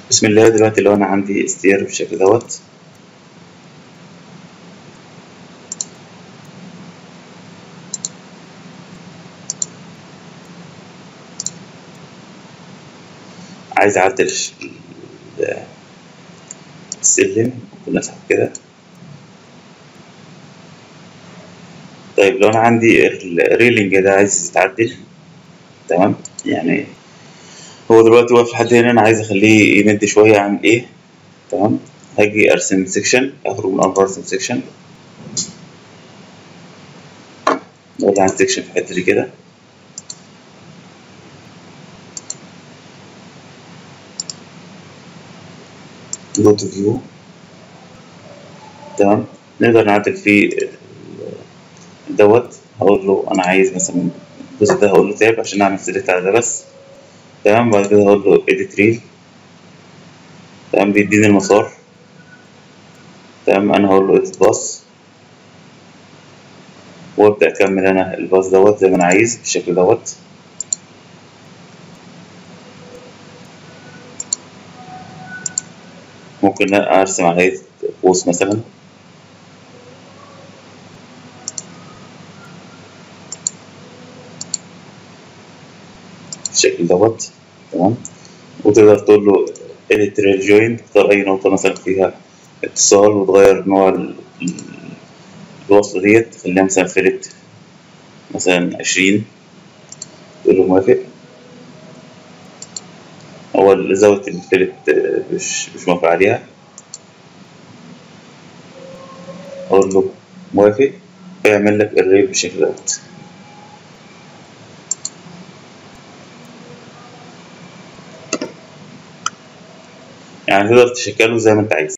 بسم الله دلوقتي لو انا عندي استير بالشكل دوت عايز اعدل الش- ال- السلم ممكن اسحب كده طيب لو انا عندي الريلينج ده عايز يتعدل تمام يعني هو دلوقتي واقف لحد هنا انا عايز اخليه يمد شويه اعمل ايه تمام هاجي ارسم سيكشن اخرج من الاربع ارسم سيكشن وضع عن سيكشن في الحته دي كده جو تو فيو تمام نقدر نعدل فيه دوت هقول له انا عايز مثلا الجزء ده هقول له تاب عشان اعمل سيلكت على ده بس تمام بعد كده هقول له edit reel تمام بيديني المسار تمام انا هقول له edit bus وابدا اكمل انا الباص دوت زي ما انا عايز بالشكل دوت ممكن ارسم عليه قوس مثلا بالشكل دوت تمام وتقدر تقول له edit rail join تختار اي نقطة مثلا فيها اتصال وتغير نوع ال- ال- الوصلة ديت تخليها مثلا فيلت مثلا عشرين تقول له موافق هو زاوية الفيلت آه، مش مش موافق عليها أقول له موافق فيعمل لك الريل بالشكل دوت يعني تقدر تشكله زي ما انت عايز